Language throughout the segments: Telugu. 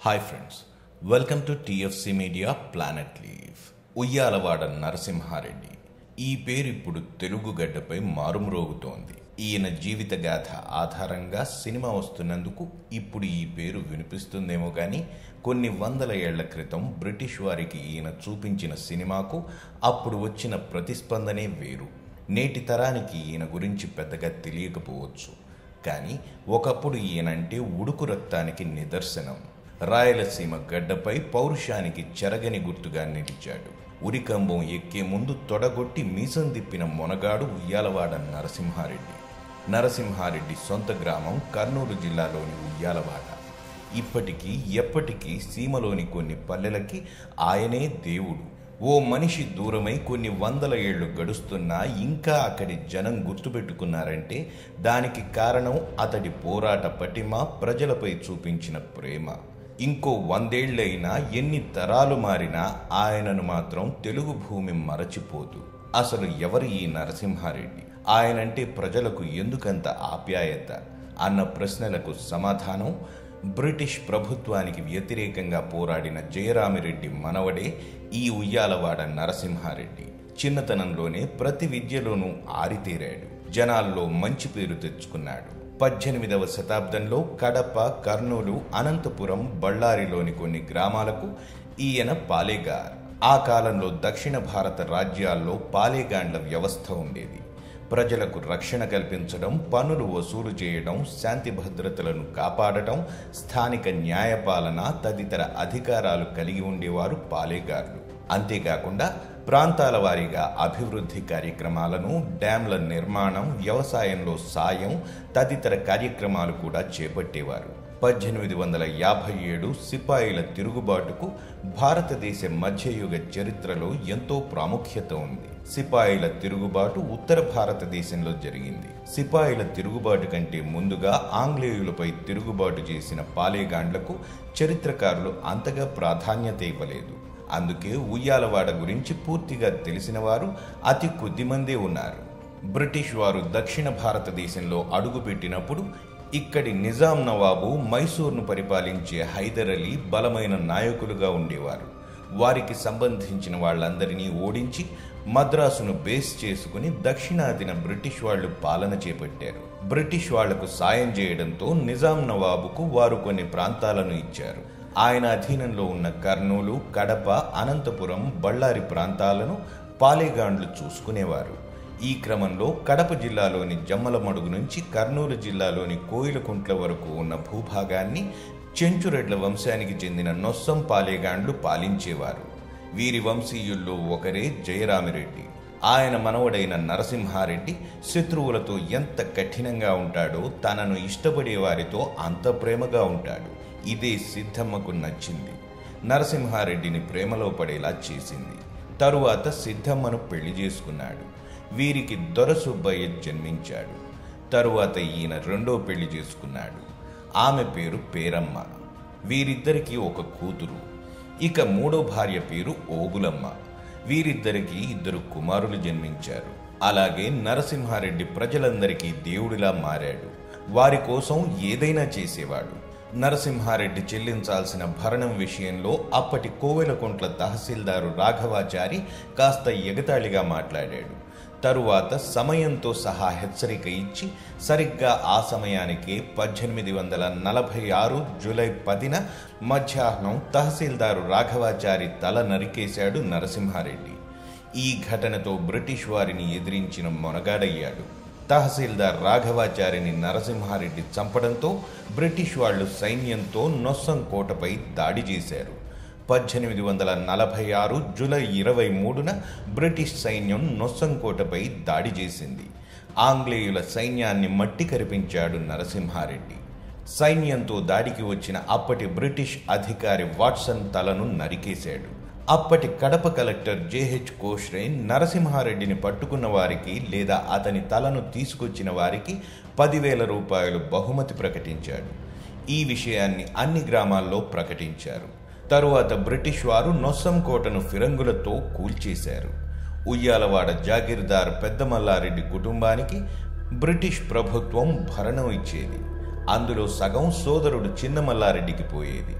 hi friends welcome to TFC media planet లీవ్ ఉయ్యాలవాడ నరసింహారెడ్డి ఈ పేరు ఇప్పుడు తెలుగు గడ్డపై మారుమ్రోగుతోంది ఈయన జీవిత గాథ ఆధారంగా సినిమా వస్తున్నందుకు ఇప్పుడు ఈ పేరు వినిపిస్తుందేమో కానీ కొన్ని వందల ఏళ్ల క్రితం బ్రిటిష్ వారికి ఈయన చూపించిన సినిమాకు అప్పుడు వచ్చిన ప్రతిస్పందనే వేరు నేటి తరానికి ఈయన గురించి పెద్దగా తెలియకపోవచ్చు కానీ ఒకప్పుడు ఈయనంటే ఉడుకు రక్తానికి నిదర్శనం రాయలసీమ గడ్డపై పౌరుషానికి చెరగని గుర్తుగా నిలిచాడు ఉరికంబం ఎక్కే ముందు తొడగొట్టి మీసం తిప్పిన మొనగాడు ఉయ్యాలవాడ నరసింహారెడ్డి నరసింహారెడ్డి సొంత గ్రామం కర్నూలు జిల్లాలోని ఉయ్యాలవాడ ఇప్పటికీ ఎప్పటికీ సీమలోని కొన్ని పల్లెలకి ఆయనే దేవుడు ఓ మనిషి దూరమై కొన్ని వందల ఏళ్లు గడుస్తున్నా ఇంకా అక్కడి జనం గుర్తుపెట్టుకున్నారంటే దానికి కారణం అతడి పోరాట పటిమ ప్రజలపై చూపించిన ప్రేమ ఇంకో వందేళ్లైనా ఎన్ని తరాలు మారినా ఆయనను మాత్రం తెలుగు భూమి మరచిపోదు అసలు ఎవరు ఈ నరసింహారెడ్డి ఆయనంటే ప్రజలకు ఎందుకంత ఆప్యాయత అన్న ప్రశ్నలకు సమాధానం బ్రిటిష్ ప్రభుత్వానికి వ్యతిరేకంగా పోరాడిన జయరామిరెడ్డి మనవడే ఈ ఉయ్యాలవాడ నరసింహారెడ్డి చిన్నతనంలోనే ప్రతి విద్యలోనూ ఆరితేరాడు జనాల్లో మంచి పేరు తెచ్చుకున్నాడు పద్దెనిమిదవ శతాబ్దంలో కడప కర్నూలు అనంతపురం బళ్ళారిలోని కొన్ని గ్రామాలకు ఈయన పాలేగార్ ఆ కాలంలో దక్షిణ భారత రాజ్యాల్లో పాలేగాండ్ల వ్యవస్థ ఉండేది ప్రజలకు రక్షణ కల్పించడం పన్నులు వసూలు చేయడం శాంతి భద్రతలను కాపాడటం స్థానిక న్యాయపాలన తదితర అధికారాలు కలిగి ఉండేవారు పాలేగారులు అంతేకాకుండా ప్రాంతాల వారీగా అభివృద్ధి కార్యక్రమాలను డ్యాంల నిర్మాణం వ్యవసాయంలో సాయం తదితర కార్యక్రమాలు కూడా చేపట్టేవారు పద్దెనిమిది వందల యాభై ఏడు సిపాయిల తిరుగుబాటుకు భారతదేశ మధ్యయుగ చరిత్రలో ఎంతో ప్రాముఖ్యత ఉంది సిపాయిల తిరుగుబాటు ఉత్తర భారతదేశంలో జరిగింది సిపాయిల తిరుగుబాటు కంటే ముందుగా ఆంగ్లేయులపై తిరుగుబాటు చేసిన పాలేగాండ్లకు చరిత్రకారులు అంతగా ప్రాధాన్యత ఇవ్వలేదు అందుకే ఉయ్యాలవాడ గురించి పూర్తిగా తెలిసిన వారు అతి కొద్దిమందే ఉన్నారు బ్రిటిష్ వారు దక్షిణ భారతదేశంలో అడుగుపెట్టినప్పుడు ఇక్కడి నిజాం నవాబు మైసూర్ను పరిపాలించే హైదర్ అలీ బలమైన నాయకులుగా ఉండేవారు వారికి సంబంధించిన వాళ్ళందరినీ ఓడించి మద్రాసును బేస్ చేసుకుని దక్షిణాదిన బ్రిటిష్ వాళ్ళు పాలన చేపట్టారు బ్రిటిష్ వాళ్లకు సాయం చేయడంతో నిజాం నవాబుకు వారు కొన్ని ప్రాంతాలను ఇచ్చారు ఆయన అధీనంలో ఉన్న కర్నూలు కడప అనంతపురం బళ్ళారి ప్రాంతాలను పాలేగాండ్లు చూసుకునేవారు ఈ క్రమంలో కడప జిల్లాలోని జమ్మలమడుగు నుంచి కర్నూలు జిల్లాలోని కోయిలకుంట్ల వరకు ఉన్న భూభాగాన్ని చెంచురెడ్ల వంశానికి చెందిన నొస్సం పాలేగాండ్లు పాలించేవారు వీరి వంశీయుల్లో ఒకరే జయరామిరెడ్డి ఆయన మనవడైన నరసింహారెడ్డి శత్రువులతో ఎంత కఠినంగా ఉంటాడో తనను ఇష్టపడే వారితో అంత ప్రేమగా ఉంటాడు ఇదే సిద్ధమ్మకు నచ్చింది నరసింహారెడ్డిని ప్రేమలో పడేలా చేసింది తరువాత సిద్ధమ్మను పెళ్లి చేసుకున్నాడు వీరికి దొరసుబ్బయ్య జన్మించాడు తరువాత ఈయన రెండో పెళ్లి చేసుకున్నాడు ఆమె పేరు పేరమ్మ వీరిద్దరికీ ఒక కూతురు ఇక మూడో భార్య పేరు ఓగులమ్మ వీరిద్దరికీ ఇద్దరు కుమారులు జన్మించారు అలాగే నరసింహారెడ్డి ప్రజలందరికీ దేవుడిలా మారాడు వారి కోసం ఏదైనా చేసేవాడు నరసింహారెడ్డి చెల్లించాల్సిన భరణం విషయంలో అప్పటి కోవెలకుంట్ల తహసీల్దారు రాఘవాచారి కాస్త ఎగతాళిగా మాట్లాడాడు తరువాత సమయంతో సహా హెచ్చరిక ఇచ్చి సరిగ్గా ఆ సమయానికే పద్దెనిమిది వందల నలభై ఆరు జూలై పదిన మధ్యాహ్నం తహసీల్దారు రాఘవాచారి తల నరికేశాడు నరసింహారెడ్డి ఈ ఘటనతో బ్రిటిష్ వారిని ఎదిరించిన మొనగాడయ్యాడు తహసీల్దార్ రాఘవాచారిని నరసింహారెడ్డి చంపడంతో బ్రిటిష్ వాళ్లు సైన్యంతో నొస్సం కోటపై దాడి చేశారు పద్దెనిమిది వందల నలభై ఆరు జూలై ఇరవై మూడున బ్రిటిష్ సైన్యం నొస్సంకోటపై దాడి చేసింది ఆంగ్లేయుల సైన్యాన్ని మట్టి కరిపించాడు నరసింహారెడ్డి సైన్యంతో దాడికి వచ్చిన అప్పటి బ్రిటిష్ అధికారి వాట్సన్ తలను నరికేశాడు అప్పటి కడప కలెక్టర్ జేహెచ్ కోష్రేన్ నరసింహారెడ్డిని పట్టుకున్న వారికి లేదా అతని తలను తీసుకొచ్చిన వారికి పదివేల రూపాయలు బహుమతి ప్రకటించాడు ఈ విషయాన్ని అన్ని గ్రామాల్లో ప్రకటించారు తరువాత బ్రిటిష్ వారు నొస్సం కోటను ఫిరంగులతో కూల్చేశారు ఉయ్యాలవాడ జాగీర్దార్ పెద్దమల్లారెడ్డి కుటుంబానికి బ్రిటిష్ ప్రభుత్వం భరణం ఇచ్చేది అందులో సగం సోదరుడు చిన్నమల్లారెడ్డికి పోయేది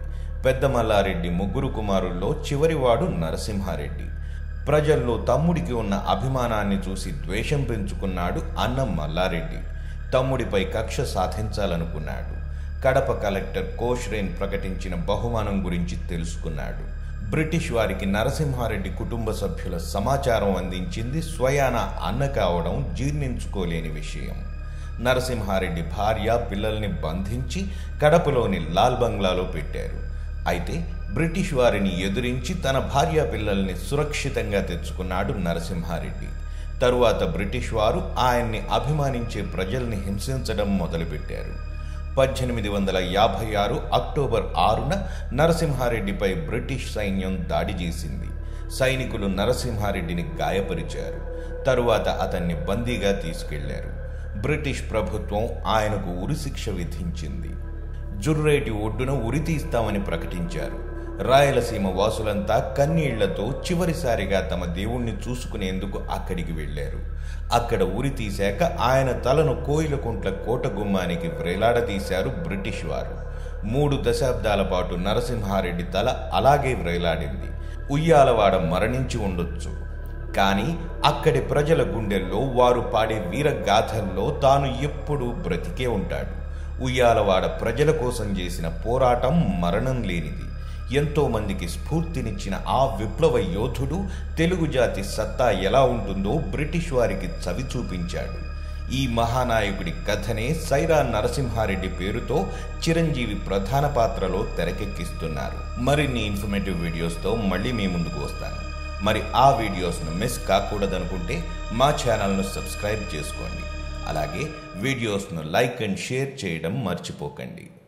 పెద్ద మల్లారెడ్డి ముగ్గురు కుమారుల్లో చివరివాడు నరసింహారెడ్డి ప్రజల్లో తమ్ముడికి ఉన్న అభిమానాన్ని చూసి ద్వేషం పెంచుకున్నాడు అన్న మల్లారెడ్డి తమ్ముడిపై కక్ష సాధించాలనుకున్నాడు కడప కలెక్టర్ కోష్రేన్ ప్రకటించిన బహుమానం గురించి తెలుసుకున్నాడు బ్రిటిష్ వారికి నరసింహారెడ్డి కుటుంబ సభ్యుల సమాచారం అందించింది స్వయాన అన్న కావడం జీర్ణించుకోలేని విషయం నరసింహారెడ్డి భార్య పిల్లల్ని బంధించి కడపలోని లాల్ బంగ్లాలో పెట్టారు అయితే బ్రిటిష్ వారిని ఎదురించి తన భార్య పిల్లల్ని సురక్షితంగా తెచ్చుకున్నాడు నరసింహారెడ్డి తరువాత బ్రిటిష్ వారు ఆయన్ని అభిమానించే ప్రజల్ని హింసించడం మొదలుపెట్టారు పద్దెనిమిది వందల యాభై ఆరు అక్టోబర్ ఆరున నరసింహారెడ్డిపై బ్రిటిష్ సైన్యం దాడి చేసింది సైనికులు నరసింహారెడ్డిని గాయపరిచారు తరువాత అతన్ని బందీగా తీసుకెళ్లారు బ్రిటిష్ ప్రభుత్వం ఆయనకు ఉరిశిక్ష విధించింది జుర్రేటి ఒడ్డున ఉరి తీస్తామని ప్రకటించారు రాయలసీమ వాసులంతా కన్నీళ్లతో చివరిసారిగా తమ దేవుణ్ణి చూసుకునేందుకు అక్కడికి వెళ్లారు అక్కడ ఉరి తీశాక ఆయన తలను కోయిలకుంట్ల కోట గుమ్మానికి వ్రేలాడదీశారు బ్రిటిష్ వారు మూడు దశాబ్దాల పాటు నరసింహారెడ్డి తల అలాగే వ్రేలాడింది ఉయ్యాలవాడ మరణించి ఉండొచ్చు కానీ అక్కడి ప్రజల గుండెల్లో వారు పాడే వీరగాథల్లో తాను ఎప్పుడూ బ్రతికే ఉంటాడు ఉయ్యాలవాడ ప్రజల కోసం చేసిన పోరాటం మరణం లేనిది ఎంతో మందికి స్ఫూర్తినిచ్చిన ఆ విప్లవ యోధుడు తెలుగు జాతి సత్తా ఎలా ఉంటుందో బ్రిటిష్ వారికి చవి చూపించాడు ఈ మహానాయకుడి కథనే సైరా నరసింహారెడ్డి పేరుతో చిరంజీవి ప్రధాన పాత్రలో తెరకెక్కిస్తున్నారు మరిన్ని ఇన్ఫర్మేటివ్ వీడియోస్తో మళ్ళీ మీ ముందుకు వస్తాను మరి ఆ వీడియోస్ను మిస్ కాకూడదనుకుంటే మా ఛానల్ను సబ్స్క్రైబ్ చేసుకోండి అలాగే వీడియోస్ను లైక్ అండ్ షేర్ చేయడం మర్చిపోకండి